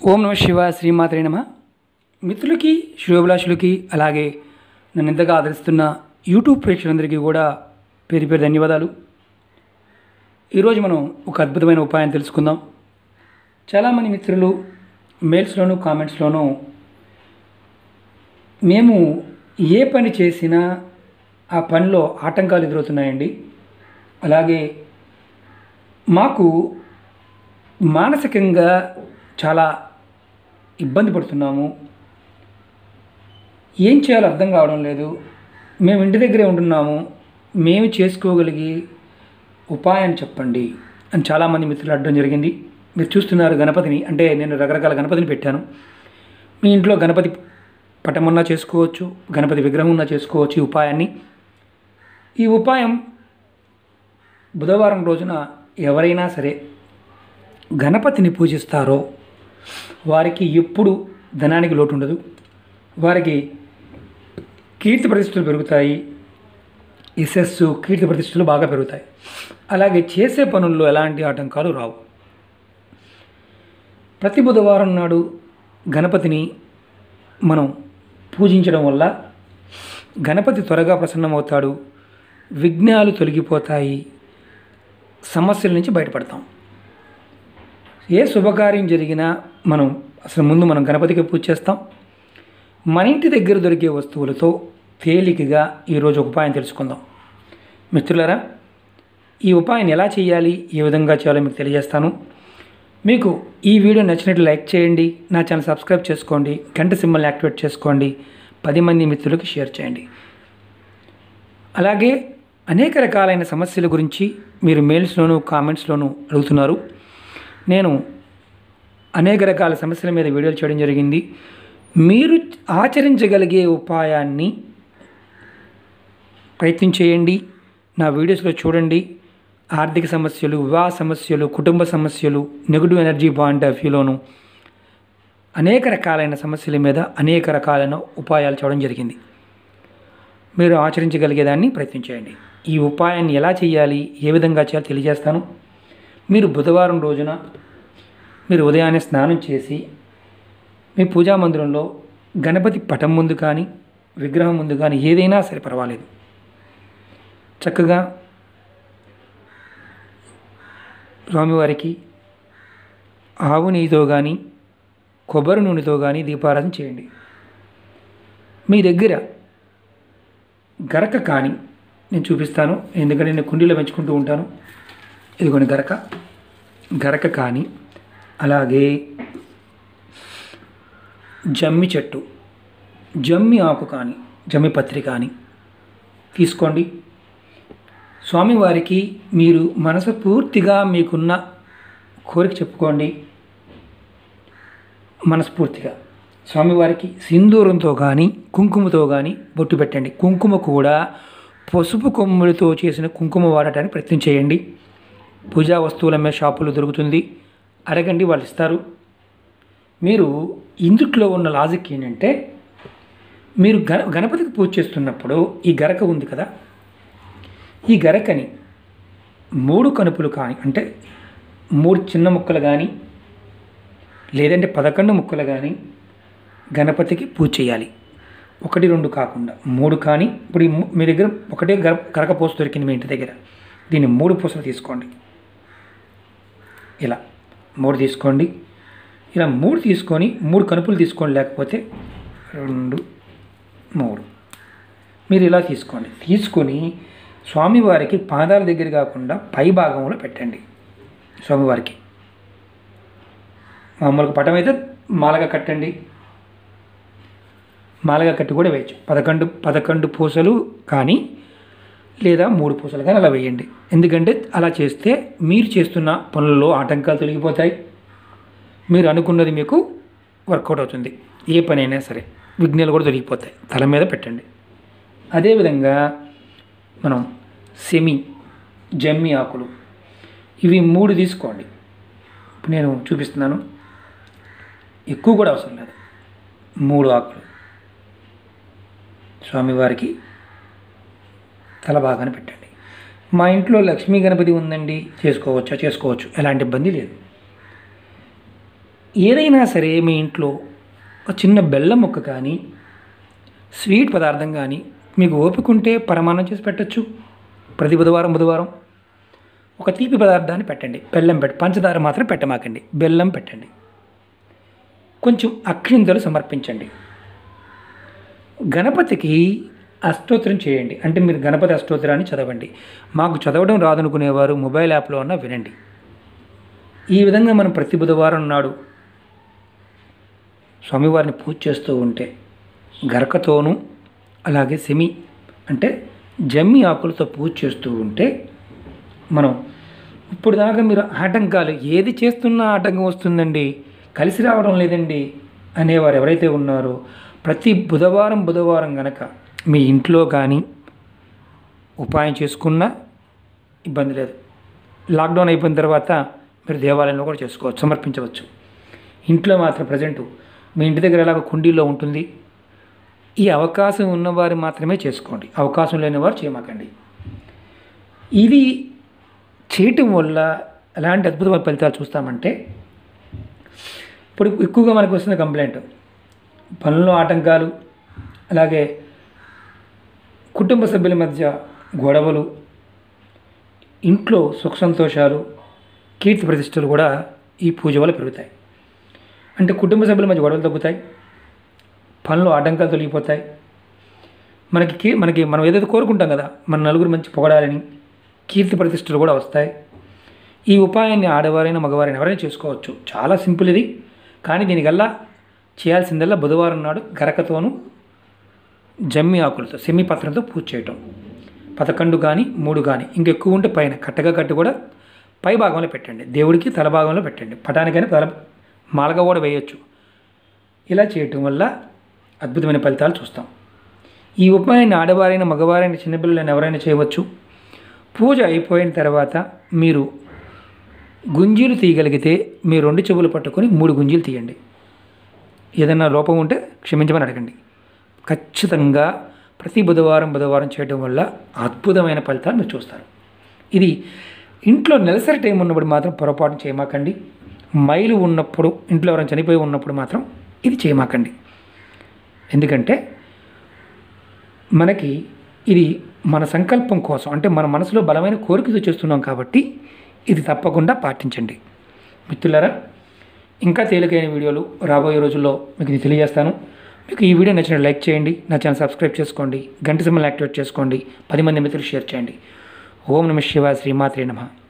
ఓం నమ శివ శ్రీమాత్రే నమ మిత్రులకి శ్రేయోభిలాషులకి అలాగే నన్ను ఎంతగా ఆదరిస్తున్న యూట్యూబ్ ప్రేక్షకులందరికీ కూడా పేరు పేరు ధన్యవాదాలు ఈరోజు మనం ఒక అద్భుతమైన ఉపాయం తెలుసుకుందాం చాలామంది మిత్రులు మెయిల్స్లోను కామెంట్స్లోనూ మేము ఏ పని చేసినా ఆ పనిలో ఆటంకాలు ఎదురవుతున్నాయండి అలాగే మాకు మానసికంగా చాలా ఇబ్బంది పడుతున్నాము ఏం చేయాలో అర్థం కావడం లేదు మేము ఇంటి దగ్గరే ఉంటున్నాము మేము చేసుకోగలిగి ఉపాయం చెప్పండి అని చాలామంది మిత్రులు అడగడం జరిగింది మీరు చూస్తున్నారు గణపతిని అంటే నేను రకరకాల గణపతిని పెట్టాను మీ ఇంట్లో గణపతి పటం ఉన్నా చేసుకోవచ్చు గణపతి విగ్రహం ఉన్నా చేసుకోవచ్చు ఈ ఉపాయాన్ని ఈ ఉపాయం బుధవారం రోజున ఎవరైనా సరే గణపతిని పూజిస్తారో వారికి ఎప్పుడు ధనానికి లోటు ఉండదు వారికి కీర్తి ప్రతిష్టలు పెరుగుతాయి యశస్సు కీర్తి ప్రతిష్టలు బాగా పెరుగుతాయి అలాగే చేసే పనుల్లో ఎలాంటి ఆటంకాలు రావు ప్రతి బుధవారం నాడు గణపతిని మనం పూజించడం వల్ల గణపతి త్వరగా ప్రసన్నమవుతాడు విఘ్నాలు తొలగిపోతాయి సమస్యల నుంచి బయటపడతాం ఏ శుభకార్యం జరిగినా మనం అసలు ముందు మనం గణపతికి పూజ చేస్తాం మన ఇంటి దగ్గర దొరికే వస్తువులతో తేలికగా ఈరోజు ఒక ఉపాయం తెలుసుకుందాం మిత్రులారా ఈ ఉపాయం ఎలా చేయాలి ఏ విధంగా చేయాలో మీకు తెలియజేస్తాను మీకు ఈ వీడియో నచ్చినట్లు లైక్ చేయండి నా ఛానల్ సబ్స్క్రైబ్ చేసుకోండి గంట సింబల్ని యాక్టివేట్ చేసుకోండి పది మంది మిత్రులకు షేర్ చేయండి అలాగే అనేక రకాలైన సమస్యల గురించి మీరు మెయిల్స్లోను కామెంట్స్లోను అడుగుతున్నారు నేను అనేక రకాల సమస్యల మీద వీడియోలు చేయడం జరిగింది మీరు ఆచరించగలిగే ఉపాయాన్ని ప్రయత్నం చేయండి నా వీడియోస్లో చూడండి ఆర్థిక సమస్యలు వివాహ సమస్యలు కుటుంబ సమస్యలు నెగిటివ్ ఎనర్జీ పాయింట్ ఆఫ్ వ్యూలోను అనేక రకాలైన సమస్యల మీద అనేక రకాలైన ఉపాయాలు చేయడం జరిగింది మీరు ఆచరించగలిగేదాన్ని ప్రయత్నం చేయండి ఈ ఉపాయాన్ని ఎలా చేయాలి ఏ విధంగా చేయాలో తెలియజేస్తాను మీరు బుధవారం రోజున మీరు ఉదయాన్నే స్నానం చేసి మీ పూజా మందిరంలో గణపతి పటం ముందు కానీ విగ్రహం ముందు కానీ ఏదైనా సరే పర్వాలేదు చక్కగా స్వామివారికి ఆవు నెయ్యితో కానీ కొబ్బరి నూనెతో కానీ దీపారాధన చేయండి మీ దగ్గర గరక కానీ నేను చూపిస్తాను ఎందుకంటే నేను కుండీలో పెంచుకుంటూ ఉంటాను ఇదిగోండి గరక గరక కానీ అలాగే జమ్మి చెట్టు జమ్మి ఆకు కానీ జమ్మి పత్రి కానీ తీసుకోండి స్వామివారికి మీరు మనసు పూర్తిగా మీకున్న కోరిక చెప్పుకోండి మనస్ఫూర్తిగా స్వామివారికి సింధూరంతో కానీ కుంకుమతో కానీ బొట్టు పెట్టండి కుంకుమ కూడా పసుపు కొమ్ములతో చేసిన కుంకుమ వాడటానికి ప్రయత్నం చేయండి పూజా వస్తువుల మీద షాపులో దొరుకుతుంది అడగండి వాళ్ళు ఇస్తారు మీరు ఇందుట్లో ఉన్న లాజిక్ ఏంటంటే మీరు గణ గణపతికి పూజ చేస్తున్నప్పుడు ఈ గరక ఉంది కదా ఈ గరకని మూడు కనుపులు కానీ అంటే మూడు చిన్న ముక్కలు కానీ లేదంటే పదకొండు ముక్కలు కానీ గణపతికి పూజ చేయాలి ఒకటి రెండు కాకుండా మూడు కానీ ఇప్పుడు ఈ ము- మీ దగ్గర ఒకటే గర గరక పూస దొరికింది మీ ఇంటి దగ్గర దీన్ని మూడు పూసలు తీసుకోండి ఇలా మూడు తీసుకోండి ఇలా మూడు తీసుకొని మూడు కనుపులు తీసుకోండి లేకపోతే రెండు మూడు మీరు ఇలా తీసుకోండి తీసుకొని స్వామివారికి పాదాల దగ్గర కాకుండా పై భాగంలో పెట్టండి స్వామివారికి మామూలుగా పటం అయితే మాలగా కట్టండి మాలగా కట్టి కూడా వేయచ్చు పదకొండు పదకొండు పూసలు కానీ లేదా మూడు పూసలు కానీ అలా వేయండి ఎందుకంటే అలా చేస్తే మీరు చేస్తున్న పనుల్లో ఆటంకాలు తొలగిపోతాయి మీరు అనుకున్నది మీకు వర్కౌట్ అవుతుంది ఏ పని అయినా సరే విఘ్నాలు కూడా తొలగిపోతాయి తల మీద పెట్టండి అదేవిధంగా మనం సెమి జమ్మి ఆకులు ఇవి మూడు తీసుకోండి ఇప్పుడు నేను చూపిస్తున్నాను ఎక్కువ కూడా అవసరం లేదు మూడు ఆకులు స్వామివారికి తల బాగానే పెట్టండి మా ఇంట్లో లక్ష్మీ గణపతి ఉందండి చేసుకోవచ్చా చేసుకోవచ్చు ఎలాంటి ఇబ్బంది లేదు ఏదైనా సరే మీ ఇంట్లో ఒక చిన్న బెల్లం ముక్క కానీ స్వీట్ పదార్థం కానీ మీకు ఓపిక ఉంటే పరమాన్నం చేసి పెట్టచ్చు ప్రతి బుధవారం బుధవారం ఒక తీపి పదార్థాన్ని పెట్టండి బెల్లం పెట్టి పంచదార మాత్రం పెట్టమాకండి బెల్లం పెట్టండి కొంచెం అక్షింతలు సమర్పించండి గణపతికి అష్టోత్తరం చేయండి అంటే మీరు గణపతి అష్టోత్తరాన్ని చదవండి మాకు చదవడం రాదనుకునేవారు మొబైల్ యాప్లో ఉన్న వినండి ఈ విధంగా మనం ప్రతి బుధవారం నాడు స్వామివారిని పూజ చేస్తూ ఉంటే గరకతోనూ అలాగే సెమి అంటే జమ్మి ఆకులతో పూజ చేస్తూ ఉంటే మనం ఇప్పుడు దాకా మీరు ఆటంకాలు ఏది చేస్తున్నా ఆటంకం వస్తుందండి కలిసి రావడం లేదండి అనేవారు ఎవరైతే ఉన్నారో ప్రతి బుధవారం బుధవారం గనక మీ ఇంట్లో కానీ ఉపాయం చేసుకున్నా ఇబ్బంది లేదు లాక్డౌన్ అయిపోయిన తర్వాత మీరు దేవాలయంలో కూడా చేసుకోవచ్చు సమర్పించవచ్చు ఇంట్లో మాత్రం ప్రజెంట్ మీ ఇంటి దగ్గర ఎలాగ కుండీలో ఉంటుంది ఈ అవకాశం ఉన్నవారు మాత్రమే చేసుకోండి అవకాశం లేని వారు చేయమాకండి ఇది చేయటం వల్ల ఎలాంటి అద్భుతమైన ఫలితాలు చూస్తామంటే ఇప్పుడు ఎక్కువగా మనకు వస్తున్న కంప్లైంట్ పనుల్లో ఆటంకాలు అలాగే కుటుంబ సభ్యుల మధ్య గొడవలు ఇంట్లో సుఖ సంతోషాలు కీర్తి ప్రతిష్టలు కూడా ఈ పూజ వల్ల పెరుగుతాయి అంటే కుటుంబ సభ్యుల మధ్య గొడవలు తగ్గుతాయి పనులు ఆటంకాలు తొలగిపోతాయి మనకి కీ- మనకి మనం ఏదైతే కోరుకుంటాం కదా మన నలుగురు మంచి పొగడాలని కీర్తి ప్రతిష్టలు కూడా వస్తాయి ఈ ఉపాయాన్ని ఆడవారైనా మగవారైనా ఎవరైనా చేసుకోవచ్చు చాలా సింపుల్ ఇది కానీ దీనికల్లా చేయాల్సిందల్లా బుధవారం నాడు గరకతోనూ జమ్మి ఆకులతో సెమి పత్రంతో పూజ చేయటం పదకొండు కానీ మూడు కానీ ఇంకెక్కువ ఉంటే పైన కట్టగా కట్టి కూడా పై భాగంలో పెట్టండి దేవుడికి తల భాగంలో పెట్టండి పటానికైనా తల మాలగా కూడా వేయొచ్చు ఇలా చేయటం వల్ల అద్భుతమైన ఫలితాలు చూస్తాం ఈ ఉపాయాన్ని ఆడవారైన మగవారైన చిన్నపిల్లలైన ఎవరైనా చేయవచ్చు పూజ అయిపోయిన తర్వాత మీరు గుంజీలు తీయగలిగితే మీ రెండు చెవులు పట్టుకొని మూడు గుంజీలు తీయండి ఏదైనా లోపం ఉంటే క్షమించమని అడగండి ఖచ్చితంగా ప్రతి బుధవారం బుధవారం చేయడం వల్ల అద్భుతమైన ఫలితాలు మీరు చూస్తారు ఇది ఇంట్లో నెలసరి టైం ఉన్నప్పుడు మాత్రం పొరపాటు చేయమాకండి మైలు ఉన్నప్పుడు ఇంట్లో ఎవరైనా చనిపోయి ఉన్నప్పుడు మాత్రం ఇది చేయమాకండి ఎందుకంటే మనకి ఇది మన సంకల్పం కోసం అంటే మన మనసులో బలమైన కోరికతో చేస్తున్నాం కాబట్టి ఇది తప్పకుండా పాటించండి మిత్రులారా ఇంకా తేలికైన వీడియోలు రాబోయే రోజుల్లో మీకు ఇది తెలియజేస్తాను మీకు ఈ వీడియో నచ్చిన లైక్ చేయండి నా ఛానల్ సబ్స్క్రైబ్ చేసుకోండి గంట సింబల్ యాక్టివేట్ చేసుకోండి పది మంది మిత్రులు షేర్ చేయండి ఓం నమ శివాయ శ్రీమాత్రే నమ